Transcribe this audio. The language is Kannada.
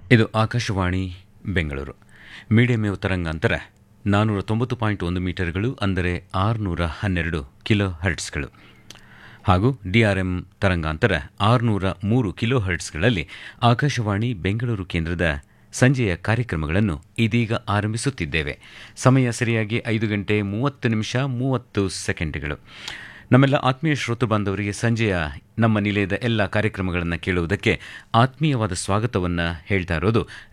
ಇದು ಆಕಾಶವಾಣಿ ಬೆಂಗಳೂರು ಮೀಡಿಯಂ ವೇವ್ ತರಂಗಾಂತರ ನಾನ್ನೂರ ತೊಂಬತ್ತು ಪಾಯಿಂಟ್ ಒಂದು ಮೀಟರ್ಗಳು ಅಂದರೆ ಆರುನೂರ ಹನ್ನೆರಡು ಕಿಲೋ ಹರ್ಟ್ಸ್ಗಳು ಹಾಗೂ ಡಿಆರ್ಎಂ ತರಂಗಾಂತರ ಆರುನೂರ ಮೂರು ಕಿಲೋ ಹರ್ಟ್ಸ್ಗಳಲ್ಲಿ ಆಕಾಶವಾಣಿ ಬೆಂಗಳೂರು ಕೇಂದ್ರದ ಸಂಜೆಯ ಕಾರ್ಯಕ್ರಮಗಳನ್ನು ಇದೀಗ ಆರಂಭಿಸುತ್ತಿದ್ದೇವೆ ಸಮಯ ಸರಿಯಾಗಿ ಐದು ಗಂಟೆ ಮೂವತ್ತು ನಿಮಿಷ ಮೂವತ್ತು ಸೆಕೆಂಡ್ಗಳು ನಮ್ಮೆಲ್ಲ ಆತ್ಮೀಯ ಶ್ರೋತೃ ಬಾಂಧವರಿಗೆ ಸಂಜೆಯ ನಮ್ಮ ನಿಲಯದ ಎಲ್ಲ ಕಾರ್ಯಕ್ರಮಗಳನ್ನು ಕೇಳುವುದಕ್ಕೆ ಆತ್ಮೀಯವಾದ ಸ್ವಾಗತವನ್ನು ಹೇಳ್ತಾ ಇರೋದು